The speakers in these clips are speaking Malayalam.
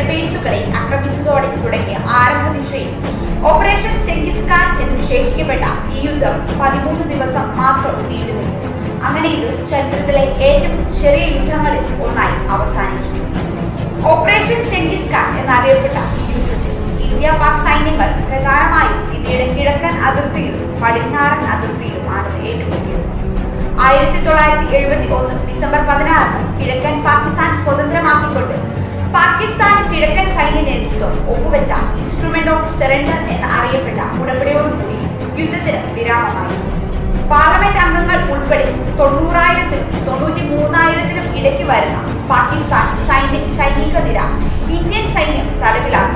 എയർബേസുകളെ ആക്രമിച്ചതോടെ തുടങ്ങിയ ആരംഭ ദിശയിൽ ഓപ്പറേഷൻ ചെങ്കിസ് ഖാൻ എന്ന് വിശേഷിക്കപ്പെട്ട ഈ യുദ്ധം പതിമൂന്ന് ദിവസം മാത്രം നീണ്ടുനിന്നു അങ്ങനെ ഇത് ചരിത്രത്തിലെ ഏറ്റവും ചെറിയ യുദ്ധങ്ങളിൽ ഒന്നായി അവസാനിച്ചു ഓപ്പറേഷൻ ചെങ്കിസ് ഖാൻ എന്നറിയപ്പെട്ട ഈ യുദ്ധത്തിൽ ഇന്ത്യ പാക് സൈന്യങ്ങൾ പ്രധാനമായും ഇന്ത്യയുടെ കിഴക്കൻ അതിർത്തിയിലും പടിഞ്ഞാറൻ അതിർത്തിയിലുമാണ് ഏറ്റുമുട്ടിയത് ആയിരത്തി തൊള്ളായിരത്തി എഴുപത്തി ഒന്ന് ഡിസംബർ പതിനാറിന് കിഴക്കൻ പാകിസ്ഥാൻ സ്വതന്ത്രമാക്കിക്കൊണ്ട് പാകിസ്ഥാൻ കിഴക്കൻ സൈന്യ നേതൃത്വം ഒപ്പുവെച്ച ഇൻസ്ട്രുമെന്റ് ഓഫ് സെറണ്ടർ എന്ന് അറിയപ്പെട്ട ഉടമ്പടിയോടുകൂടി യുദ്ധത്തിന് വിരാമമായി പാർലമെന്റ് അംഗങ്ങൾ ഉൾപ്പെടെ തൊണ്ണൂറായിരത്തിനും തൊണ്ണൂറ്റി മൂന്നായിരത്തിനും ഇടയ്ക്ക് വരുന്ന പാകിസ്ഥാൻ സൈന്യ സൈനിക നിര ഇന്ത്യൻ സൈന്യം തടവിലാക്കി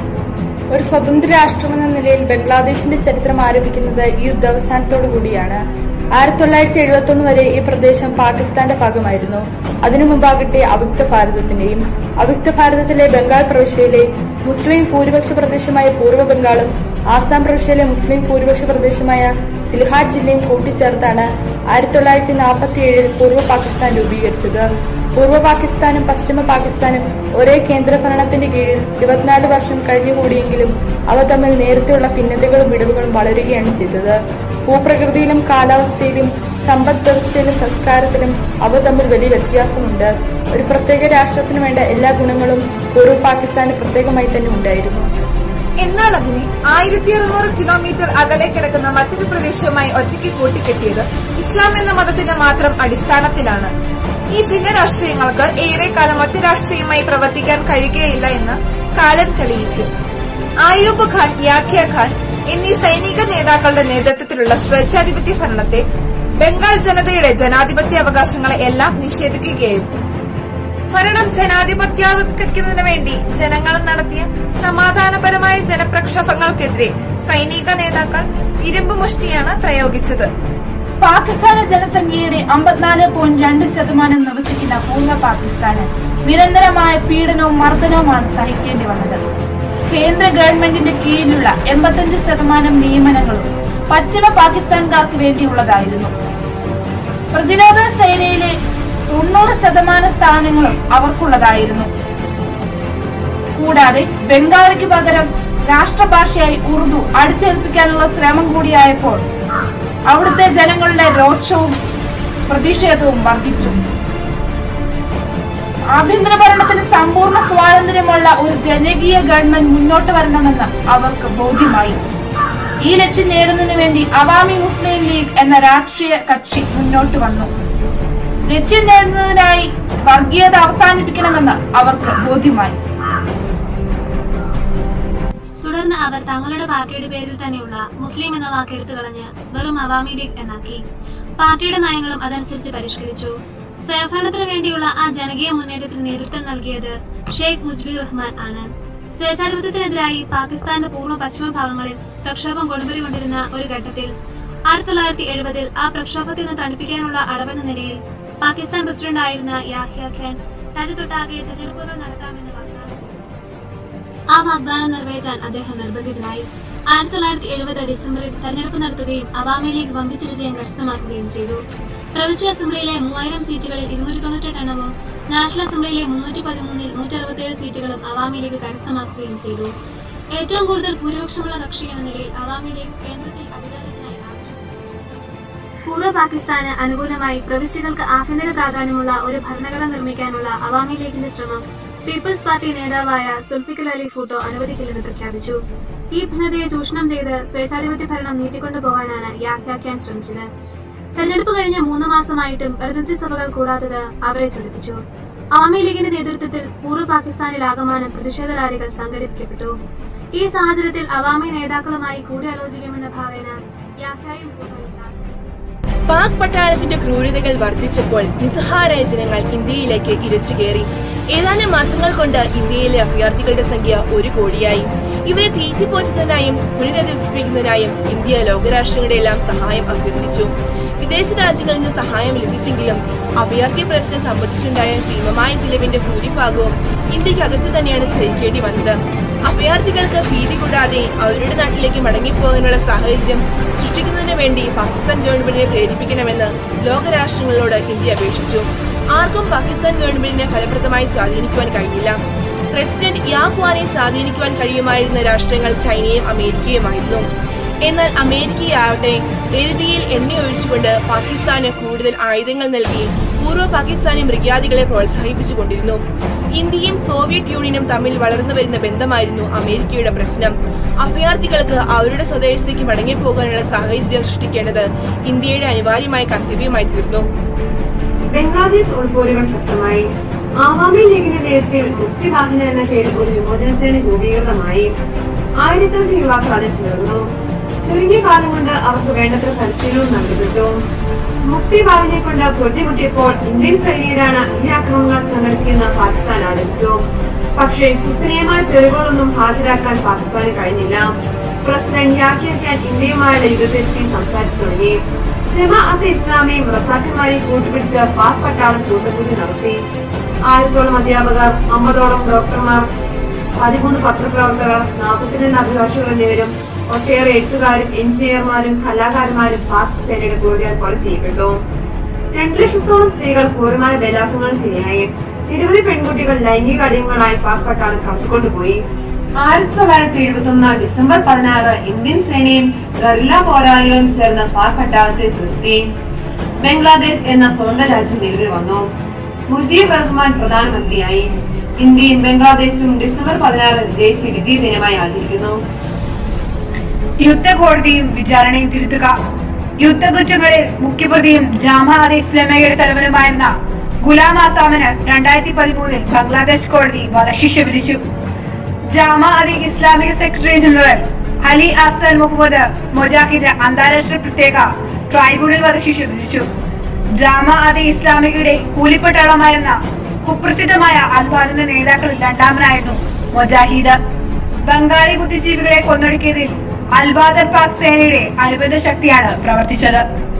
ഒരു സ്വതന്ത്ര രാഷ്ട്രമെന്ന നിലയിൽ ബംഗ്ലാദേശിന്റെ ചരിത്രം ആരംഭിക്കുന്നത് ഈ യുദ്ധാവസാനത്തോടു കൂടിയാണ് ആയിരത്തി തൊള്ളായിരത്തി എഴുപത്തി ഒന്ന് വരെ ഈ പ്രദേശം പാകിസ്ഥാന്റെ ഭാഗമായിരുന്നു അതിനു മുമ്പാകട്ടെ അവിക്ത ഭാരതത്തിന്റെയും അവിക്ത ഭാരതത്തിലെ ബംഗാൾ പ്രവിശ്യയിലെ മുസ്ലിം ഭൂരിപക്ഷ പ്രദേശമായ പൂർവ്വ ബംഗാളും ആസാം പ്രവിശ്യയിലെ മുസ്ലിം ഭൂരിപക്ഷ പ്രദേശമായ സിൽഹാറ്റ് ജില്ലയും കൂട്ടിച്ചേർത്താണ് ആയിരത്തി തൊള്ളായിരത്തി നാൽപ്പത്തി ഏഴിൽ പൂർവ്വ പാകിസ്ഥാൻ രൂപീകരിച്ചത് പൂർവ്വ പാകിസ്ഥാനും പശ്ചിമ പാകിസ്ഥാനും ഒരേ കേന്ദ്രഭരണത്തിന്റെ കീഴിൽ ഇരുപത്തിനാല് വർഷം കഴിഞ്ഞുകൂടിയെങ്കിലും അവ തമ്മിൽ നേരത്തെയുള്ള ഭിന്നതകളും വിടവുകളും വളരുകയാണ് ചെയ്തത് ഭൂപ്രകൃതിയിലും കാലാവസ്ഥയിലും സമ്പദ് വ്യവസ്ഥയിലും സംസ്കാരത്തിലും അവ തമ്മിൽ വലിയ വ്യത്യാസമുണ്ട് ഒരു പ്രത്യേക രാഷ്ട്രത്തിനു വേണ്ട എല്ലാ ഗുണങ്ങളും പൂർവ്വ പാകിസ്ഥാന് പ്രത്യേകമായി തന്നെ ഉണ്ടായിരുന്നു എന്നാൽ അതിനെ ആയിരത്തി അറുന്നൂറ് കിലോമീറ്റർ അകലെ കിടക്കുന്ന മറ്റൊരു പ്രദേശവുമായി ഒറ്റയ്ക്ക് കൂട്ടിക്കെട്ടിയത് ഇസ്ലാം എന്ന മതത്തിന്റെ മാത്രം അടിസ്ഥാനത്തിലാണ് ഈ ഭിന്ന രാഷ്ട്രീയങ്ങൾക്ക് ഏറെക്കാലം ഒറ്റ രാഷ്ട്രീയമായി പ്രവർത്തിക്കാൻ കഴിയുകയില്ല എന്ന് കാലം തെളിയിച്ചു ആയൂബ് ഖാൻ യാഖ്യ ഖാൻ എന്നീ സൈനിക നേതാക്കളുടെ നേതൃത്വത്തിലുള്ള സ്വേച്ഛാധിപത്യ ഭരണത്തെ ബംഗാൾ ജനതയുടെ ജനാധിപത്യ അവകാശങ്ങളെ എല്ലാം നിഷേധിക്കുകയായിരുന്നു ഭരണം ജനാധിപത്യാവത്കരിക്കുന്നതിന് വേണ്ടി ജനങ്ങൾ നടത്തിയ സമാധാനപരമായ ജനപ്രക്ഷോഭങ്ങൾക്കെതിരെ സൈനിക നേതാക്കൾ ഇരുമ്പ് മുഷ്ടിയാണ് പ്രയോഗിച്ചത് പാകിസ്ഥാന ജനസംഖ്യയുടെ അമ്പത്തിനാല് പോയിന്റ് രണ്ട് ശതമാനം നിവസിക്കുന്ന പൂർണ്ണ പാകിസ്ഥാന് നിരന്തരമായ പീഡനവും മർദ്ദനവുമാണ് സഹിക്കേണ്ടി വന്നത് കേന്ദ്ര ഗവൺമെന്റിന്റെ കീഴിലുള്ള എൺപത്തഞ്ച് ശതമാനം നിയമനങ്ങളും പശ്ചിമ പാകിസ്ഥാൻകാർക്ക് വേണ്ടിയുള്ളതായിരുന്നു പ്രതിരോധ സേനയിലെ തൊണ്ണൂറ് ശതമാനം സ്ഥാനങ്ങളും അവർക്കുള്ളതായിരുന്നു കൂടാതെ ബംഗാളിക്ക് പകരം രാഷ്ട്രഭാഷയായി ഉറുദു അടിച്ചേൽപ്പിക്കാനുള്ള ശ്രമം കൂടിയായപ്പോൾ അവിടുത്തെ ജനങ്ങളുടെ രോക്ഷവും പ്രതിഷേധവും വർദ്ധിച്ചു ആഭ്യന്തര ഭരണത്തിന് സമ്പൂർണ്ണ സ്വാതന്ത്ര്യമുള്ള ഒരു ജനകീയ ഗവൺമെന്റ് മുന്നോട്ട് വരണമെന്ന് അവർക്ക് ബോധ്യമായി ഈ ലക്ഷ്യം നേടുന്നതിന് വേണ്ടി അവാമി മുസ്ലിം ലീഗ് എന്ന രാഷ്ട്രീയ കക്ഷി മുന്നോട്ട് വന്നു ലക്ഷ്യം നേടുന്നതിനായി വർഗീയത അവസാനിപ്പിക്കണമെന്ന് അവർക്ക് ബോധ്യമായി തുടർന്ന് അവർ തങ്ങളുടെ പാർട്ടിയുടെ പേരിൽ തന്നെയുള്ള മുസ്ലിം എന്ന വാക്ക് എടുത്തു കളഞ്ഞ് വെറും അവാമി ലീഗ് എന്നാക്കി പാർട്ടിയുടെ നയങ്ങളും അതനുസരിച്ച് പരിഷ്കരിച്ചു സ്വയംഭരണത്തിനു വേണ്ടിയുള്ള ആ ജനകീയ മുന്നേറ്റത്തിന് നേതൃത്വം നൽകിയത് ഷെയ്ഖ് മുജ്ബിർ റഹ്മാൻ ആണ് സ്വേച്ഛാധിപത്യത്തിനെതിരായി പാകിസ്ഥാന്റെ പൂർണ്ണ പശ്ചിമ ഭാഗങ്ങളിൽ പ്രക്ഷോഭം കൊണ്ടുവരികൊണ്ടിരുന്ന ഒരു ഘട്ടത്തിൽ ആയിരത്തി തൊള്ളായിരത്തി എഴുപതിൽ ആ പ്രക്ഷോഭത്തെ ഒന്ന് തണുപ്പിക്കാനുള്ള അടവെന്ന നിലയിൽ പാകിസ്ഥാൻ പ്രസിഡന്റ് ആയിരുന്ന യാഹ്യ ഖാൻ രാജ്യത്തൊട്ടാകെ തെരഞ്ഞെടുപ്പുകൾ നടത്താമെന്ന് വാഗ്ദാനം ആ വാഗ്ദാനം നിറവേറ്റാൻ അദ്ദേഹം നിർബന്ധിതനായി ആയിരത്തി തൊള്ളായിരത്തി എഴുപത് ഡിസംബറിൽ തെരഞ്ഞെടുപ്പ് നടത്തുകയും അവാമി ലീഗ് വമ്പിച്ച വിജയം കരസ്ഥമാക്കുകയും ചെയ്തു പ്രവിശ്യ അസംബ്ലിയിലെ മൂവായിരം സീറ്റുകളിൽ ഇരുന്നൂറ്റി തൊണ്ണൂറ്റെട്ട് എണ്ണവും നാഷണൽ അസംബ്ലിയിലെ മുന്നൂറ്റി പതിമൂന്നിൽ നൂറ്റി അറുപത്തിയേഴ് സീറ്റുകളും അവാമി ലീഗ് കരസ്ഥമാക്കുകയും ചെയ്തു ഏറ്റവും കൂടുതൽ ഭൂരിപക്ഷമുള്ള കക്ഷി എന്ന നിലയിൽ അവാമി ലീഗ് കേന്ദ്രത്തിൽ അധികാരത്തിനായി ആവശ്യപ്പെട്ടു പൂർവ്വ പാകിസ്ഥാന് അനുകൂലമായി പ്രവിശ്യകൾക്ക് ആഭ്യന്തര പ്രാധാന്യമുള്ള ഒരു ഭരണഘടന നിർമ്മിക്കാനുള്ള അവാമി ലീഗിന്റെ ശ്രമം പീപ്പിൾസ് പാർട്ടി നേതാവായ സുൽഫിക്കൽ അലി ഫൂട്ടോ അനുവദിക്കില്ലെന്ന് പ്രഖ്യാപിച്ചു ഈ ഭിന്നതയെ ചൂഷണം ചെയ്ത് സ്വേച്ഛാധിപത്യ ഭരണം നീട്ടിക്കൊണ്ടു പോകാനാണ് യാഹ്യ ഖാൻ ശ്രമിച്ചത് തെരഞ്ഞെടുപ്പ് കഴിഞ്ഞ മൂന്ന് മാസമായിട്ടും പ്രതിനിധി സഭകൾ കൂടാത്തത് അവരെ ചൊടിപ്പിച്ചു അവാമി ലീഗിന്റെ നേതൃത്വത്തിൽ പൂർവ്വ പാകിസ്ഥാനിൽ ആകമാനം പ്രതിഷേധ റാലികൾ സംഘടിപ്പിക്കപ്പെട്ടു ഈ സാഹചര്യത്തിൽ അവാമി നേതാക്കളുമായി കൂടിയാലോചിക്കുമെന്ന ഭാവേന യാഹ്യയും ഫൂട്ടോയും ധാരണ പാക് പട്ടാളത്തിന്റെ ക്രൂരതകൾ വർദ്ധിച്ചപ്പോൾ നിസ്സഹാരായ ജനങ്ങൾ ഇന്ത്യയിലേക്ക് ഇരച്ചു കയറി ഏതാനും മാസങ്ങൾ കൊണ്ട് ഇന്ത്യയിലെ അഭയാർത്ഥികളുടെ സംഖ്യ ഒരു കോടിയായി ഇവരെ തീറ്റിപ്പോറ്റുന്നതിനായും പുനരധിവസിപ്പിക്കുന്നതിനായും ഇന്ത്യ ലോകരാഷ്ട്രങ്ങളുടെ എല്ലാം സഹായം അഭ്യർത്ഥിച്ചു വിദേശ രാജ്യങ്ങളിൽ നിന്ന് സഹായം ലഭിച്ചെങ്കിലും അഭയാർത്ഥി പ്രശ്നം സംബന്ധിച്ചുണ്ടായ ഭീമമായ ചിലവിന്റെ ഭൂരിഭാഗവും ഇന്ത്യക്കകത്ത് തന്നെയാണ് സഹിക്കേണ്ടി വന്നത് അഭയാർത്ഥികൾക്ക് ഭീതി കൂടാതെ അവരുടെ നാട്ടിലേക്ക് മടങ്ങിപ്പോകാനുള്ള സാഹചര്യം സൃഷ്ടിക്കുന്നതിന് വേണ്ടി പാകിസ്ഥാൻ ഗവൺമെന്റിനെ പ്രേരിപ്പിക്കണമെന്ന് ലോകരാഷ്ട്രങ്ങളോട് ഇന്ത്യ അപേക്ഷിച്ചു ആർക്കും പാകിസ്ഥാൻ ഗവൺമെന്റിനെ ഫലപ്രദമായി സ്വാധീനിക്കുവാൻ കഴിഞ്ഞില്ല പ്രസിഡന്റ് യാക്വാനെ സ്വാധീനിക്കുവാൻ കഴിയുമായിരുന്ന രാഷ്ട്രങ്ങൾ ചൈനയും അമേരിക്കയുമായിരുന്നു എന്നാൽ അമേരിക്കയാവട്ടെ എരുതിയിൽ എണ്ണ ഒഴിച്ചുകൊണ്ട് പാകിസ്ഥാന് കൂടുതൽ ആയുധങ്ങൾ നൽകി പൂർവ്വ പാകിസ്ഥാനി മൃഗാദികളെ പ്രോത്സാഹിപ്പിച്ചുകൊണ്ടിരുന്നു ഇന്ത്യയും സോവിയറ്റ് യൂണിയനും തമ്മിൽ വളർന്നു വരുന്ന ബന്ധമായിരുന്നു അമേരിക്കയുടെ പ്രശ്നം അഭയാർത്ഥികൾക്ക് അവരുടെ സ്വദേശത്തേക്ക് മടങ്ങിപ്പോകാനുള്ള സാഹചര്യം സൃഷ്ടിക്കേണ്ടത് ഇന്ത്യയുടെ അനിവാര്യമായ കർത്തവ്യമായി തീർന്നു ബംഗ്ലാദേശ് ഉൾപോരുകൾ ശക്തമായി ആവാമി ലീഗിന്റെ നേതൃത്വത്തിൽ മുക്തിവാഹിന എന്ന പേരിൽ ഒരു വിമോചന സേന രൂപീകൃതമായി ആയിരത്തഞ്ച് യുവാക്കൾ അതിൽ ചേർന്നു ചുരുങ്ങിയ കാലം കൊണ്ട് അവർക്ക് വേണ്ടത്ര പരിശീലനവും നൽകപ്പെട്ടു മുക്തിവാഹിനെ കൊണ്ട് പൊട്ടിമുട്ടിയപ്പോൾ ഇന്ത്യൻ സൈനികരാണ് ഈ ആക്രമണങ്ങൾ സംഘടിപ്പിക്കുന്ന പാകിസ്ഥാൻ ആരംഭിച്ചു പക്ഷേ സുസ്ഥിരമായ തെളിവുകളൊന്നും ഹാജരാക്കാൻ പാകിസ്ഥാന് കഴിഞ്ഞില്ല പ്രസിഡന്റ് യാക്കിയാക്കാൻ ഇന്ത്യയുമായുള്ള യുദ്ധത്തിൽ സംസാരിച്ചു തുടങ്ങി ജമാഅത്ത് ഇസ്ലാമിയും റസാഖന്മാരെയും കൂട്ടുപിടിച്ച് പാക് പട്ടാളം കൂട്ടുപൂജ നടത്തി ആയിരത്തോളം അധ്യാപകർ അമ്പതോളം ഡോക്ടർമാർ പതിമൂന്ന് പത്രപ്രവർത്തകർ നാൽപ്പത്തിരണ്ട് അഭിഭാഷകർ എന്നിവരും ഒട്ടേറെ എഴുത്തുകാരും എഞ്ചിനീയർമാരും കലാകാരന്മാരും പാക് സേനയുടെ കൂടിയാൽ കൊല ചെയ്യപ്പെട്ടു രണ്ടു ലക്ഷത്തോളം സ്ത്രീകൾ ക്രൂരമായ ബലാത്സംഗങ്ങൾക്ക് ഇരയായി നിരവധി പെൺകുട്ടികൾ ലൈംഗിക അടിമകളായി പാക് പട്ടാളം കടത്തിക്കൊണ്ടുപോയി ആയിരത്തി തൊള്ളായിരത്തി എഴുപത്തി ഒന്ന് ഡിസംബർ പതിനാറ് ഇന്ത്യൻ സേനയും ഗറില്ല പോരാളികളും ചേർന്ന് പാക് പട്ടാളത്തെ തുരത്തി ബംഗ്ലാദേശ് എന്ന സ്വന്തം രാജ്യം നിലവിൽ വന്നു മുജീബ് റഹ്മാൻ പ്രധാനമന്ത്രിയായി ഇന്ത്യയും ബംഗ്ലാദേശും ഡിസംബർ പതിനാറ് ദേശീയ വിജയ ദിനമായി ആചരിക്കുന്നു യുദ്ധകോടതിയും വിചാരണയും തിരുത്തുക യുദ്ധകുറ്റങ്ങളിൽ മുഖ്യപ്രതിയും ജാമാഅത്തെ ഇസ്ലാമികയുടെ തലവനുമായിരുന്ന ഗുലാം ആസാമിന് രണ്ടായിരത്തി പതിമൂന്നിൽ ബംഗ്ലാദേശ് കോടതി വധശിക്ഷ വിധിച്ചു ജാമാഅത്തെ ഇസ്ലാമിക സെക്രട്ടറി ജനറൽ അലി അഫ്സൽ മുഹമ്മദ് മൊജാഹിദ് അന്താരാഷ്ട്ര പ്രത്യേക ട്രൈബ്യൂണൽ വധശിക്ഷ വിധിച്ചു ജാമാഅത്തെ ഇസ്ലാമികയുടെ കൂലിപ്പട്ടാളമായിരുന്ന കുപ്രസിദ്ധമായ അൽബാദിന്റെ നേതാക്കളിൽ രണ്ടാമനായിരുന്നു മൊജാഹിദ് ബംഗാളി ബുദ്ധിജീവികളെ കൊന്നൊടുക്കിയതിൽ അൽബാദർ പാക് സേനയുടെ അനുബന്ധ ശക്തിയാണ് പ്രവർത്തിച്ചത്